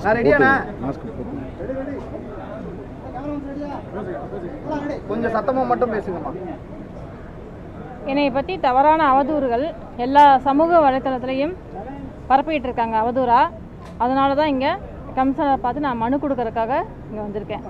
நான் ரெடியாண்ணா மாஸ்க் போட்டு கொஞ்சம் சத்தமாக மட்டும் பேசுங்கம்மா என்னை பற்றி தவறான அவதூறுகள் எல்லா சமூக வலைத்தளத்துலேயும் பரப்பிட்டு இருக்காங்க அவதூறா அதனால தான் இங்கே கமிஷனரை பார்த்து நான் மனு கொடுக்கறதுக்காக இங்கே வந்திருக்கேன்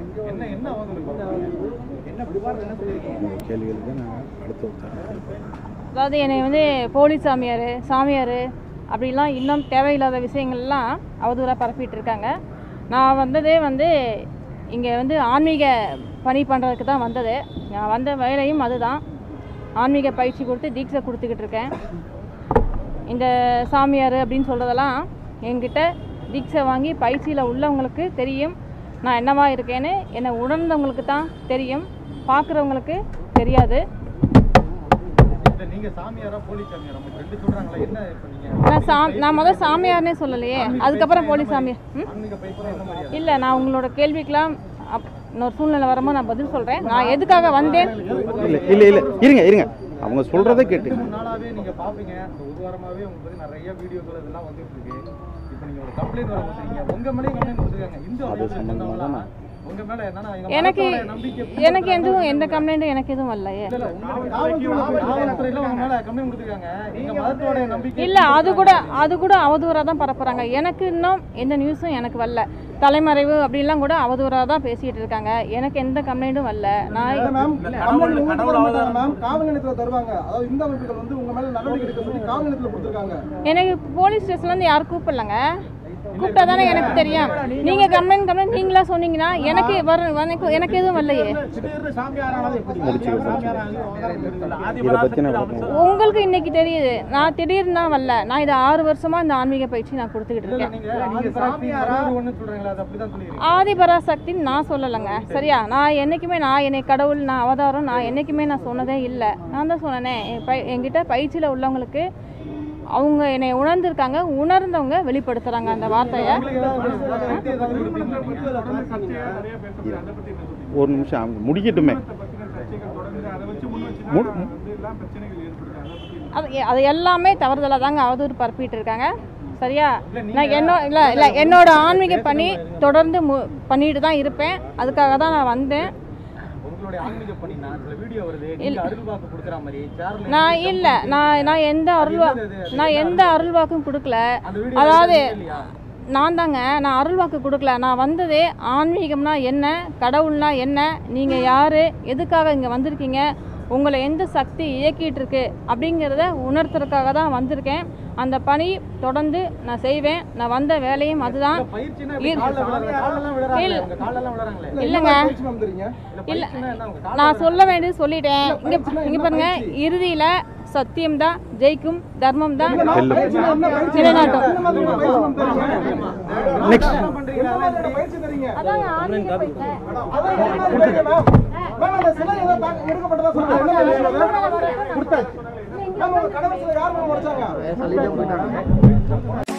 உங்கள் கேள்விகளுக்கு நான் அடுத்த உத்தரவு அதாவது என்னை வந்து போலீஸ் சாமியார் சாமியார் அப்படிலாம் இன்னும் தேவையில்லாத விஷயங்கள்லாம் அவதூறாக பரப்பிட்டு இருக்காங்க நான் வந்ததே வந்து இங்கே வந்து ஆன்மீக பணி பண்ணுறதுக்கு தான் வந்தது நான் வந்த வேலையும் அதுதான் ஆன்மீக பயிற்சி கொடுத்து தீட்சை கொடுத்துக்கிட்டு இருக்கேன் இந்த சாமியார் அப்படின்னு சொல்கிறதெல்லாம் என்கிட்ட தீட்சை வாங்கி பயிற்சியில் உள்ளவங்களுக்கு தெரியும் நான் என்னவா இருக்கேன்னு என்னை உணர்ந்தவங்களுக்கு தான் தெரியும் பார்க்குறவங்களுக்கு தெரியாது இல்ல நீங்க சாமியாரா போலீஸ் சாமியாரா உங்க ரெண்டு சொல்றாங்களா என்ன இப்ப நீங்க நான் சா நான் முதல் சாமியார்னே சொல்லலையே அதுக்கப்புறம் போலீஸ் சாமியார் ம் ஆன்மீக பைப்பரா என்ன மாதிரி இல்லை நான் உங்களோட கேள்விக்கெல்லாம் அப் இன்னொரு சூழ்நிலை வரும்போது நான் பதில் சொல்கிறேன் நான் எதுக்காக வந்தேன் இல்லை இல்லை இல்லை இருங்க இருங்க அவங்க சொல்கிறத கேட்டு மூணு நாளாவே நீங்க பாப்பீங்க இந்த ஒரு வாரமாவே உங்களுக்கு பத்தி நிறைய வீடியோக்கள் இதெல்லாம் வந்துட்டு இருக்கு இப்போ நீங்க ஒரு கம்ப்ளைண்ட் வர கொடுத்துருக்கீங்க உங்க மேலேயும் கம்ப்ளைண்ட் கொடுத்துருக்காங்க இந்து அது சம்பந்தமா தான் வந்தவங்களா உங்க மேல என்னன்னா எங்க எனக்கு மதத்தோட நம்பிக்கை எனக்கு எதுவும் எந்த கம்ப்ளைண்ட்டும் எனக்கு எதுவும் வரலையே இல்ல, உங்களுக்கு காவல்துறையில உங்க மேல கம்ப்ளைண்ட் கொடுத்துருக்காங்க எங்க மதத்தோட நம்பிக்கை இல்லை அது கூட அது கூட அவதூறாக தான் பரப்புகிறாங்க எனக்கு இன்னும் எந்த நியூஸும் எனக்கு வரல தலைமறைவு அப்படிலாம் கூட அவதூறாக தான் பேசிகிட்டு இருக்காங்க எனக்கு எந்த கம்ப்ளைண்ட்டும் வரல நான் மேம் கடவுள் கடவுள் மேம் காவல் நிலையத்துல தருவாங்க அதாவது இந்த அமைப்புகள் வந்து உங்க மேல நடவடிக்கை எடுக்க சொல்லி காவல் நிலையத்துல கொடுத்துருக்காங்க எனக்கு போலீஸ் ஸ்டேஷன்லேருந்து யாரும் கூப்பிடலங்க கூப்பிட்டா தானே எனக்கு தெரியும் நீங்கள் கம்ப்ளைண்ட் கம்ப்ளைண்ட் நீங்களா சொன்னீங்கன்னா எனக்கு வர எனக்கு எனக்கு எதுவும் வரலையே இதை பற்றின விளக்கம் உங்களுக்கு இன்னைக்கு தெரியுது நான் திடீர்னு தான் வரல நான் இது ஆறு வருஷமா இந்த ஆன்மீக பயிற்சி நான் கொடுத்துக்கிட்டு இருக்கேன் நீங்க நீங்க சாமியாரா ஒண்ணு சொல்றீங்களா அது அப்படிதான் சொல்லிருக்கீங்க ஆதிபராசக்தின்னு நான் சொல்லலைங்க சரியா நான் என்னைக்குமே நான் என்னை கடவுள் நான் அவதாரம் நான் என்னைக்குமே நான் சொன்னதே இல்லை நான் தான் சொன்னேனே என் பை என்கிட்ட பயிற்சியில் உள்ளவங்களுக்கு அவங்க என்னை உணர்ந்திருக்காங்க உணர்ந்தவங்க வெளிப்படுத்துகிறாங்க அந்த வார்த்தையை ஒரு நிமிஷம் அவங்க முடிக்கட்டுமே மு- அது அது எல்லாமே தவறுதலாக தாங்க அவதூறு பரப்பிட்டு இருக்காங்க சரியா நான் என்னோ இல்லை இல்லை என்னோட ஆன்மீக பணி தொடர்ந்து மு பண்ணிட்டு தான் இருப்பேன் அதுக்காக தான் நான் வந்தேன் உங்களுடைய ஆன்மீக பணி நான் சில வீடியோ வருது நீங்க அருள் வாக்கு கொடுக்குற மாதிரி சேர்ல நான் இல்லை நான் நான் எந்த அருள்வா நான் எந்த அருள்வாக்கும் கொடுக்கல அந்த வீடியோ அதாவது இல்லையா நான் தாங்க நான் அருள்வாக்கு கொடுக்கல நான் வந்ததே ஆன்மீகம்னா என்ன கடவுள்னா என்ன நீங்கள் யார் எதுக்காக இங்கே வந்திருக்கீங்க உங்களை எந்த சக்தி இயக்கிட்டு இருக்கு அப்படிங்கிறத உணர்த்துறதுக்காக தான் வந்திருக்கேன் அந்த பணி தொடர்ந்து நான் செய்வேன் நான் வந்த வேலையும் அதுதான் பயிற்சினா இரு. காலில் விழுறாங்க காலெல்லாம் விழுறாங்க இல்ல. உங்க காலெல்லாம் விழுறாங்களே இல்லைங்க பயிற்சி மேம் தரீங்க இல்ல பயிற்சினா என்ன உங்க கால் நான் சொல்ல வேண்டியது சொல்லிட்டேன் இங்க இங்க பாருங்க இறுதியில சத்தியம் தான் ஜெயிக்கும் தர்மம் தான் பயிற்சி மேம் என்ன பயிற்சி நிலைநாட்டும் என்ன மாதிரி பயிற்சி மேம் தரீங்க நெக்ஸ்ட் என்ன மாதிரி பயிற்சி தரீங்க அதாங்க ஆன்மீக பயிற்சி. அதான் என்ன மாதிரி பயிற்சி மேம் மேம் அந்த சிலை ஏதோ தாக்க- எடுக்கப்பட்டதா சொல்லுங்க என்ன மாதிரி சிலை? கொடுத்தாச்சு மேம் உங்க கடவுள் சிலை யார் மேம் உடைச்சாங்க சொல்லிட்டே போயிட்டாங்க